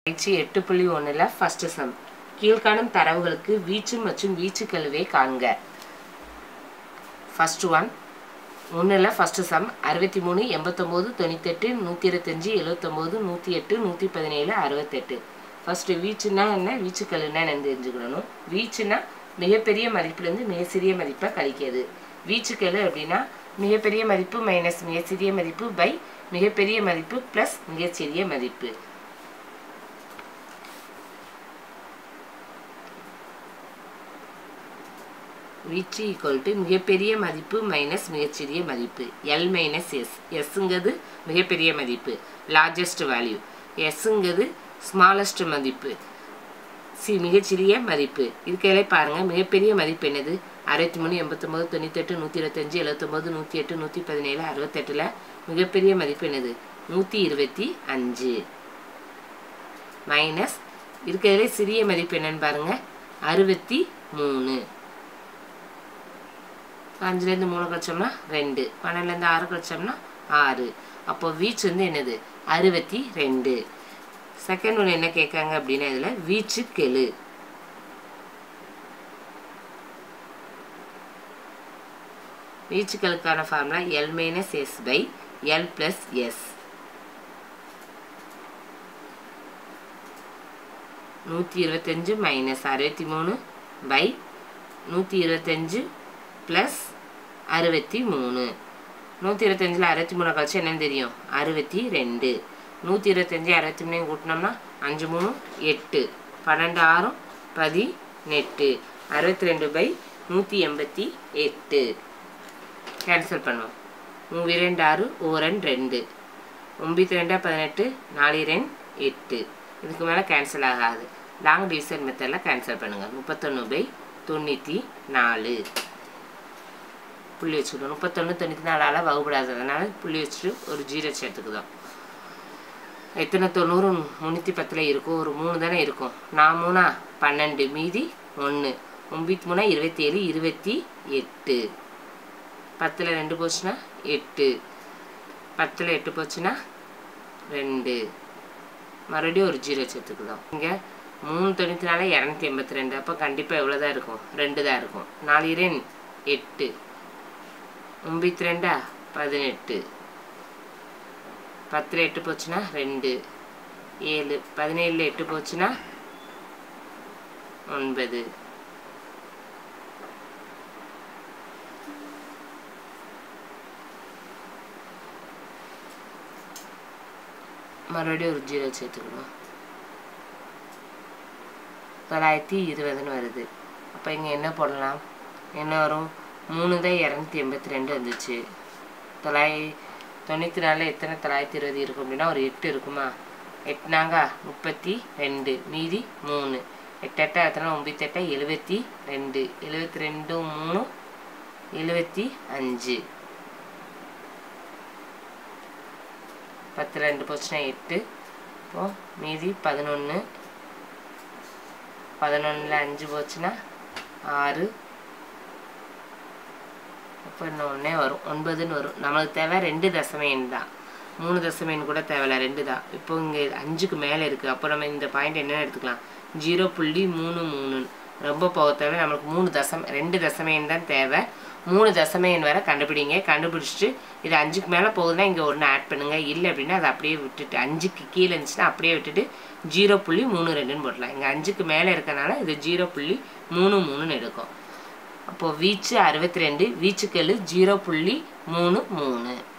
பயிற்சி எட்டு புள்ளி ஒன்றில் ஃபஸ்ட்டு சம் கீழ்காணும் தரவுகளுக்கு வீச்சு மற்றும் வீச்சு கழுவை காண்க ஃபஸ்ட்டு ஒன் ஒன்றில் ஃபஸ்ட்டு சம் அறுபத்தி மூணு எண்பத்தொம்போது தொண்ணூத்தெட்டு நூற்றி இருபத்தஞ்சி எழுபத்தொம்போது நூற்றி எட்டு நூற்றி பதினேழு அறுபத்தெட்டு ஃபஸ்ட்டு வீச்சுன்னா என்ன வீச்சு கழுவுனா என்னன்னு தெரிஞ்சுக்கிடணும் வீச்சுன்னா மிகப்பெரிய மதிப்புலேருந்து மிக சிறிய மதிப்பை கழிக்கிறது வீச்சுக்கெழு அப்படின்னா மிகப்பெரிய மதிப்பு மைனஸ் மிகச்சிறிய மதிப்பு பை மிகப்பெரிய மதிப்பு ப்ளஸ் மிகச்சிறிய மதிப்பு வீச்சு ஈக்குவல் டு மிகப்பெரிய மதிப்பு மைனஸ் மிகச்சிறிய மதிப்பு எல் மைனஸ் எஸ் எஸ்ஸுங்கிறது மிகப்பெரிய மதிப்பு லார்ஜஸ்ட் வேல்யூ எஸ்ஸுங்கிறது ஸ்மாலஸ்ட் மதிப்பு சி மிகச்சிறிய மதிப்பு இதுக்கையிலே பாருங்கள் மிகப்பெரிய மதிப்பு என்னது அறுபத்தி மூணு எண்பத்தொம்போது தொண்ணூத்தெட்டு நூற்றி இருபத்தஞ்சி எழுபத்தொம்போது நூற்றி எட்டு நூற்றி பதினேழு அறுபத்தெட்டில் மிகப்பெரிய மதிப்பு என்னது நூற்றி இருபத்தி அஞ்சு மைனஸ் இருக்கிறதுலே சிறிய மதிப்பு என்னன்னு பாருங்கள் அறுபத்தி மூணு அஞ்சுலேருந்து மூணு கழிச்சோம்னா ரெண்டு பன்னெண்டுலேருந்து ஆறு கழிச்சோம்னா ஆறு அப்போ வீச்சு வந்து என்னது அறுபத்தி ரெண்டு செகண்ட் ஒன்று என்ன கேட்காங்க அப்படின்னா இதில் வீச்சு கெழு வீச்சுக்களுக்கான formula L minus S by L plus S நூற்றி இருபத்தஞ்சு மைனஸ் அறுபத்தி மூணு பை நூற்றி இருபத்தஞ்சு ப்ளஸ் அறுபத்தி மூணு நூற்றி இருபத்தஞ்சில் அறுபத்தி மூணு கழிச்சு என்னன்னு தெரியும் அறுபத்தி ரெண்டு நூற்றி இருபத்தஞ்சி அறுபத்தி மூணையும் கூட்டினோம்னா அஞ்சு மூணு எட்டு பன்னெண்டு ஆறும் பதினெட்டு அறுபத்தி ரெண்டு பை நூற்றி எண்பத்தி எட்டு கேன்சல் பண்ணுவோம் மூவி ரெண்டு ஆறு ஓரன் ரெண்டு ஒம்பத்தி ரெண்டா பதினெட்டு நாலு ரெண்டு எட்டு இதுக்கு மேலே கேன்சல் ஆகாது லாங் டிவிஷன் மெத்தடில் கேன்சல் பண்ணுங்கள் முப்பத்தொன்று பை தொண்ணூற்றி நாலு புள்ளி வச்சுக்கணும் முப்பத்தொன்று தொண்ணூற்றி நாலால் வகுப்படாததுனால புள்ளி வச்சுட்டு ஒரு ஜீரோ சேர்த்துக்குதோம் எத்தனை தொண்ணூறு முந்நூற்றி பத்தில் இருக்கும் ஒரு மூணு தானே இருக்கும் நான் மூணா பன்னெண்டு மீதி ஒன்று ஒம்பத்தி மூணா இருபத்தி ஏழு இருபத்தி எட்டு பத்தில் ரெண்டு போச்சுன்னா எட்டு பத்தில் எட்டு போச்சுன்னா ரெண்டு மறுபடியும் ஒரு ஜீரோ சேர்த்துக்குதோம் இங்கே மூணு தொண்ணூற்றி நாலு இரநூத்தி எண்பத்தி ரெண்டு அப்போ கண்டிப்பாக எவ்வளோ தான் இருக்கும் ரெண்டு தான் இருக்கும் நாலு இரண் எட்டு ஒம்பத்தி ரெண்டா பதினெட்டு பத்தில் எட்டு போச்சுன்னா ரெண்டு ஏழு பதினேழில் எட்டு போச்சுன்னா ஒன்பது மறுபடியும் ஒரு ஜீரோ சேர்த்துக்கணும் தொள்ளாயிரத்தி இருபதுன்னு வருது அப்போ இங்கே என்ன போடலாம் என்ன வரும் மூணு தான் இரநூத்தி எண்பத்தி ரெண்டு வந்துச்சு தொள்ளாயி தொண்ணூற்றி நாலில் எத்தனை தொள்ளாயிரத்தி இருபது இருக்கும் அப்படின்னா ஒரு எட்டு இருக்குமா எட்டுனாங்க முப்பத்தி ரெண்டு மீதி மூணு எட்டு எட்டா எத்தனை ஒம்பத்தி எட்டா எழுபத்தி ரெண்டு எழுபத்தி ரெண்டு மூணு எழுபத்தி அஞ்சு பத்து ரெண்டு போச்சுன்னா எட்டு இப்போ மீதி பதினொன்று பதினொன்றில் அஞ்சு போச்சுன்னா ஆறு இப்போ இன்னும் ஒன்றே வரும் ஒன்பதுன்னு வரும் நம்மளுக்கு தேவை ரெண்டு தசம எண் தான் மூணு தசம எண் கூட தேவையில்ல ரெண்டு தான் இப்போ இங்கே அஞ்சுக்கு மேலே இருக்குது அப்போ நம்ம இந்த பாயிண்ட் என்னென்னு எடுத்துக்கலாம் ஜீரோ புள்ளி மூணு மூணு ரொம்ப போக தேவை நம்மளுக்கு மூணு தசம் ரெண்டு தசம எண் தான் தேவை மூணு தசம எண் வரை கண்டுபிடிங்க கண்டுபிடிச்சிட்டு இது அஞ்சுக்கு மேலே போகுதுன்னா இங்கே ஒன்று ஆட் பண்ணுங்கள் இல்லை அப்படின்னா அதை அப்படியே விட்டுட்டு அஞ்சுக்கு கீழே இருந்துச்சுன்னா அப்படியே விட்டுட்டு ஜீரோ புள்ளி மூணு ரெண்டுன்னு போடலாம் இங்கே அஞ்சுக்கு மேலே இருக்கனால இது ஜீரோ புள்ளி மூணு மூணுன்னு எடுக்கும் அப்போது வீச்சு அறுபத்தி ரெண்டு வீச்சுக்கெழு ஜீரோ புள்ளி மூணு மூணு